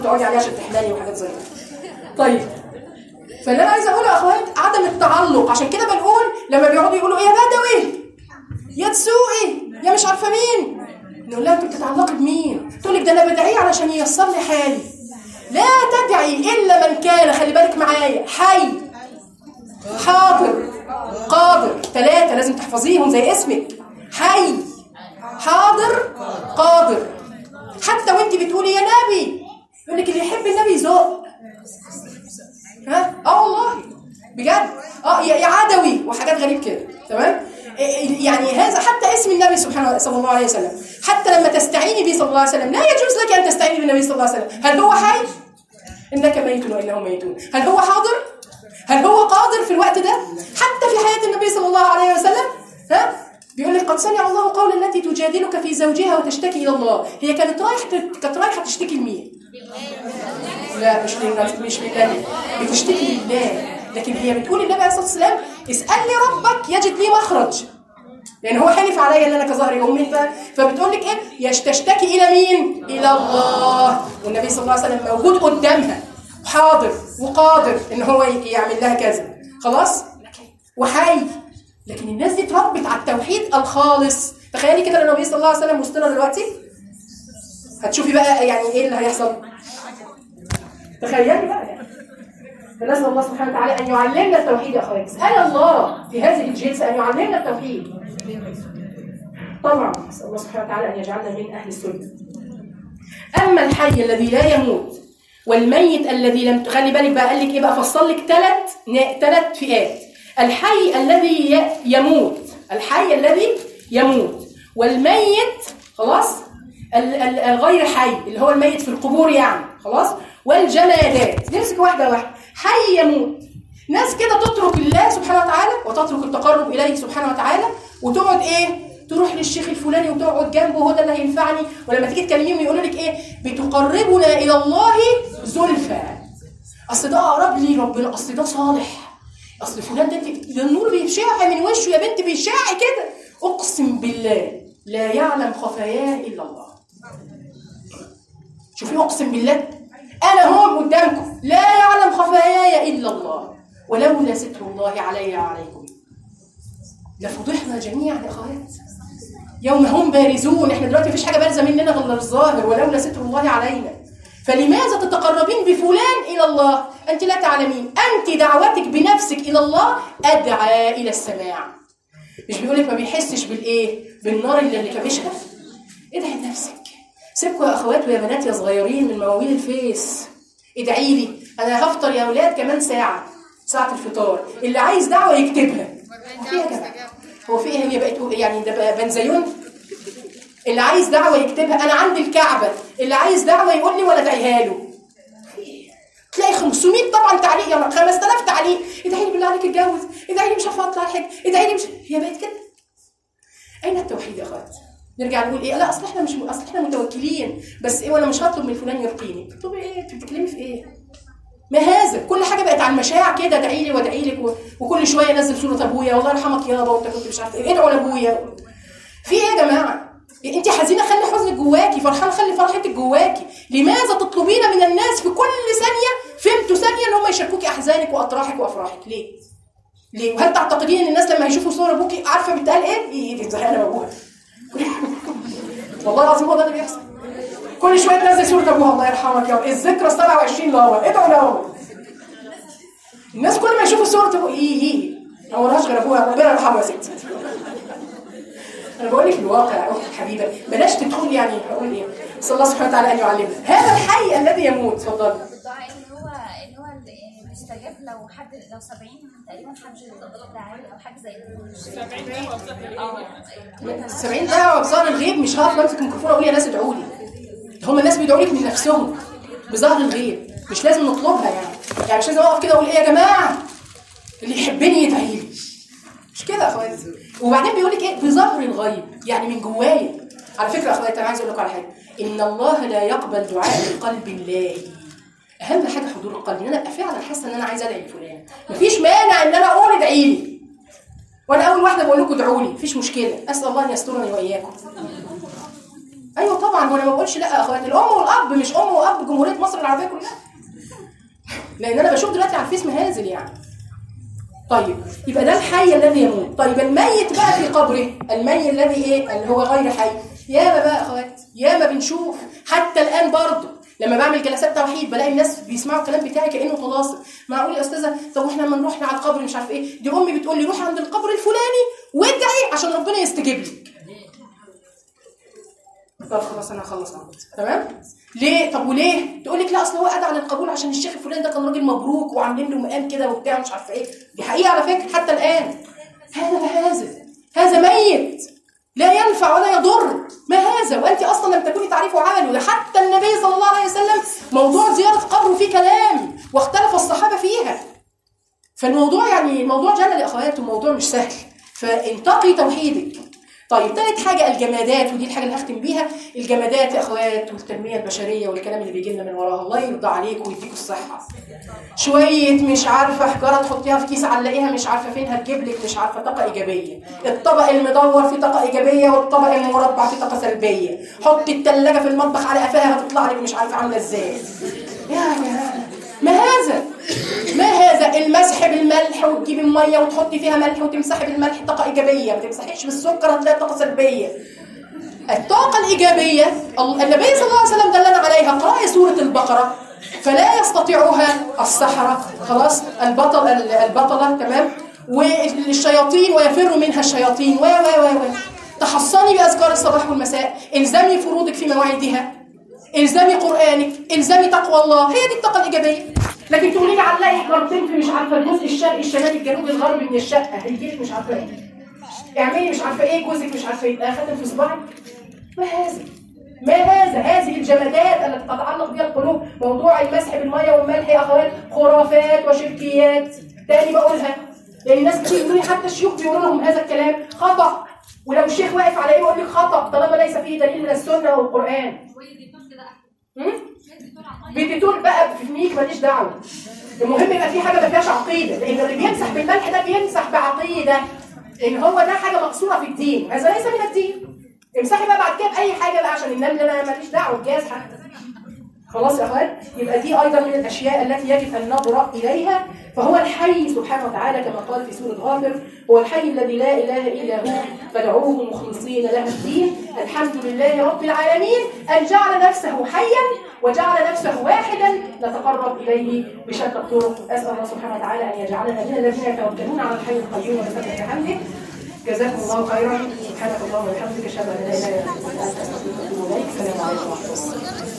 تقعدي عليه عشان تحلالي وحاجات زي كده طيب فاللي انا عايزه اقوله يا اخوات عدم التعلق عشان كده بنقول لما بيقعدوا يقولوا ايه يا بدوي يا تسوقي يا مش عارفه مين نقول لها انت بتتعلقي بمين تقول لك ده انا بدعيه علشان ييسر لي حالي لا تدعي الا من كان خلي بالك معايا حي حاضر قادر ثلاثه لازم تحفظيهم زي اسمك حي حاضر قادر حتى وانت بتقولي يا نبي يقول لك اللي يحب النبي ذوق ها اه والله بجد اه يا يا عدوي وحاجات غريب كده تمام إيه- يعني هذا حتى اسم النبي سبحانه صلى الله عليه وسلم حتى لما تستعيني به صلى الله عليه وسلم لا يجوز لك ان تستعيني بالنبي صلى الله عليه وسلم هل هو حي انك ميت وانهم ميتون هل هو حاضر هل هو قادر في الوقت ده حتى في حياه النبي صلى الله عليه وسلم ها بيقول لك قد سمع الله قول التي تجادلك في زوجها وتشتكي الى الله هي كانت رايحه كانت رايحه تشتكي لمين لا مش لله مش لله بتشتكي لله لكن هي بتقول للنبي عليه الصلاه والسلام اسالني ربك يجد لي مخرج لان هو حلف عليا ان انا كظهر امي ف- فبتقول لك ايه يش- تشتكي الى مين الى الله والنبي صلى الله عليه وسلم موجود قدامها حاضر وقادر ان هو ي- يعمل لها كذا خلاص وحي لكن الناس دي اتربت على التوحيد الخالص تخيلي كده النبي صلى الله عليه وسلم وسطنا دلوقتي هتشوفي بقى يعني ايه اللي هيحصل تخيلي بقى يعني فنسأل الله سبحانه وتعالى أن يعلمنا التوحيد يا أخواتي اسأل الله في هذه الجلسة أن يعلمنا التوحيد طبعا نسأل الله سبحانه وتعالى أن يجعلنا من أهل السنة أما الحي الذي لا يموت والميت الذي لم تخلي بالك بقى قال لك إيه بقى فصل لك ثلاث ثلاث فئات الحي الذي ي- يموت الحي الذي يموت والميت خلاص ال- ال- الغير حي اللي هو الميت في القبور يعني خلاص والجمادات نمسك واحده واحده حي يموت ناس كده تترك الله سبحانه وتعالى وتترك التقرب اليه سبحانه وتعالى وتقعد ايه تروح للشيخ الفلاني وتقعد جنبه هو ده اللي هينفعني ولما تيجي تكلميهم يقولوا لك ايه بتقربنا الى الله زلفى اصل ده اقرب لي ربنا اصل ده صالح اصل فلان ده انت ده النور بيشع من وشه يا بنت بيشع كده اقسم بالله لا يعلم خفاياه الا الله شوفي اقسم بالله انا هو قدامكم لا يعلم خفاياي الا الله ولولا ستر الله علي وعليكم لفضحنا جميعا يا اخوات يوم هم بارزون احنا دلوقتي مفيش حاجه بارزه مننا غير الظاهر ولولا ستر الله علينا فلماذا تتقربين بفلان الى الله انت لا تعلمين انت دعوتك بنفسك الى الله ادعى الى السماع مش بيقولك ما بيحسش بالايه بالنار اللي اللي كابشها ادعي لنفسك سيبكوا يا اخوات ويا بنات يا صغيرين من مواويل الفيس ادعي لي انا هفطر يا اولاد كمان ساعه ساعه الفطار اللي عايز دعوه يكتبها في إيه يا جماعه هو في ايه هي بقت يعني ده بقى بنزيون اللي عايز دعوه يكتبها انا عندي الكعبه اللي عايز دعوه يقول لي ولا ادعيها له تلاقي 500 طبعا تعليق يا 5000 تعليق ادعي لي بالله عليك اتجوز ادعي لي مش عارفه اطلع الحج ادعي لي مش هي بقت كده اين التوحيد يا اخوات نرجع نقول ايه لا اصل احنا مش اصل احنا متوكلين بس ايه وانا مش هطلب من فلان يرقيني تطلبي ايه انت بتتكلمي في ايه ما هذا كل حاجه بقت على المشاع كده ادعي لي وادعي لك و... وكل شويه انزل صوره ابويا والله يرحمك يابا وانت كنت مش عارفه ايه ادعوا لابويا في ايه يا جماعه انت حزينه خلي حزنك جواكي فرحان خلي فرحتك جواكي لماذا تطلبين من الناس في كل ثانيه فهمتوا ثانيه ان هم يشاركوكي احزانك وافراحك وافراحك ليه ليه وهل تعتقدين ان الناس لما يشوفوا صور ابوكي عارفه بيتقال ايه ايه دي زهقانه بابوها والله العظيم هو ده اللي بيحصل كل شويه تنزل صوره ابوها الله يرحمك يا رب الذكرى 27 لابا ادعوا لابا الناس كل ما يشوفوا صوره ابوها ايه ايه هو ملهاش غير ابوها ربنا يرحمه يا ستي انا بقول لك الواقع يا اختي الحبيبه بلاش تدخل يعني اقول ايه صلى الله سبحانه وتعالى ان يعلمنا هذا الحي الذي يموت اتفضلي الدعاء اللي هو اللي هو اللي بيستجاب لو حد لو 70 تقريبا حد دعاء او حاجه زي كده 70 دعوه بظهر الغيب مش هقف امسك الميكروفون اقول يا ناس ادعوا لي هم الناس بيدعوا لك من نفسهم بظهر الغيب مش لازم نطلبها يعني يعني مش لازم اقف كده اقول ايه يا جماعه اللي يحبني يدعي لي مش كده يا اخواتي وبعدين بيقول لك ايه بظهر الغيب يعني من جوايا على فكره يا اخواتي انا عايز اقول لكم على حاجه ان الله لا يقبل دعاء بقلب الله اهم حاجه حضور القلب ان انا ابقى فعلا حاسه ان انا عايزه ادعي لفلان مفيش مانع ان انا اقول ادعي لي وانا اول واحده بقول لكم ادعوا لي مفيش مشكله اسال الله ان يسترني واياكم ايوه طبعا وانا ما بقولش لا يا اخواتي الام والاب مش ام واب جمهوريه مصر العربيه كلها لان انا بشوف دلوقتي على الفيس مهازل يعني طيب يبقى ده الحي الذي يموت طيب الميت بقى في قبره الميت الذي ايه اللي هو غير حي ياما بقى يا اخوات ياما بنشوف حتى الان برضه لما بعمل جلسات توحيد بلاقي الناس بيسمعوا الكلام بتاعي كانه طلاسم معقول يا استاذه طب واحنا لما نروح على القبر مش عارف ايه دي امي بتقول لي روح عند القبر الفلاني وادعي عشان ربنا يستجيب لك طب خلاص انا هخلص اهو تمام ليه طب وليه تقول لك لا اصل هو ادعى للقبول عشان الشيخ الفلاني ده كان راجل مبروك وعاملين له مقام كده وبتاع مش عارفه ايه دي حقيقه على فكره حتى الان هذا هذا هذا ميت لا ينفع ولا يضر ما هذا وانت اصلا لم تكوني تعرفي عمله ده حتى النبي صلى الله عليه وسلم موضوع زياره قبره فيه كلام واختلف الصحابه فيها فالموضوع يعني الموضوع جلل يا اخوات الموضوع مش سهل فانتقي توحيدك طيب ثالث حاجه الجمادات ودي الحاجه اللي هختم بيها الجمادات يا اخوات والتنميه البشريه والكلام اللي بيجي لنا من وراها الله يرضى عليكم ويديكم الصحه شويه مش عارفه حجاره تحطيها في كيس علقيها مش عارفه فين هتجيب لك مش عارفه طاقه ايجابيه الطبق المدور فيه طاقه ايجابيه والطبق المربع فيه طاقه سلبيه حطي الثلاجه في المطبخ على قفاها هتطلع لك مش عارفه عامله ازاي يعني ما هذا ما هذا المسح بالملح وتجيبي الميه وتحطي فيها ملح وتمسحي بالملح طاقه ايجابيه ما تمسحيش بالسكر هتلاقي طاقه سلبيه الطاقه الايجابيه النبي صلى الله عليه وسلم دلنا عليها قراءه سوره البقره فلا يستطيعها السحره خلاص البطل البطله تمام والشياطين ويفر منها الشياطين و و و تحصني باذكار الصباح والمساء الزمي فروضك في مواعيدها الزمي قرانك الزمي تقوى الله هي دي الطاقه الايجابيه لكن تقولي لي علقي حجرتين في مش عارفه الجزء الشرقي الشمالي الجنوبي الغربي من الشقه هيجي لك مش عارفه ايه اعملي مش عارفه ايه جوزك مش عارفه ايه خاتم في صباعك ما هذا ما هذا هذه الجمادات التي تتعلق بها القلوب موضوع المسح بالميه والملح يا اخوات خرافات وشركيات تاني بقولها لان الناس بتيجي حتى الشيوخ بيقولوا لهم هذا الكلام خطا ولو الشيخ واقف على ايه يقول لك خطا طالما ليس فيه دليل من السنه والقران بتدور بقى في ميك ماليش دعوه المهم يبقى في حاجه ما فيهاش عقيده لان اللي بيمسح بالملح ده بيمسح بعقيده ان هو ده حاجه مقصوره في الدين هذا ليس من الدين امسحي بقى بعد كده باي حاجه بقى عشان النمل انا ماليش دعوه الجهاز حتى خلاص يا اخوان يبقى دي ايضا من الاشياء التي يجب ان نبرا اليها فهو الحي سبحانه وتعالى كما قال في سوره غافر هو الحي الذي لا اله الا هو فادعوه مخلصين له الدين الحمد لله رب العالمين ان جعل نفسه حيا وجعل نفسه واحدا نتقرب اليه بشتى الطرق اسال الله سبحانه وتعالى ان يجعلنا من الذين يتوكلون على الحي القيوم ويسبح بحمده جزاكم الله خيرا سبحانك اللهم وبحمدك اشهد ان لا اله الا انت استغفرك واتوب اليك السلام عليكم ورحمه الله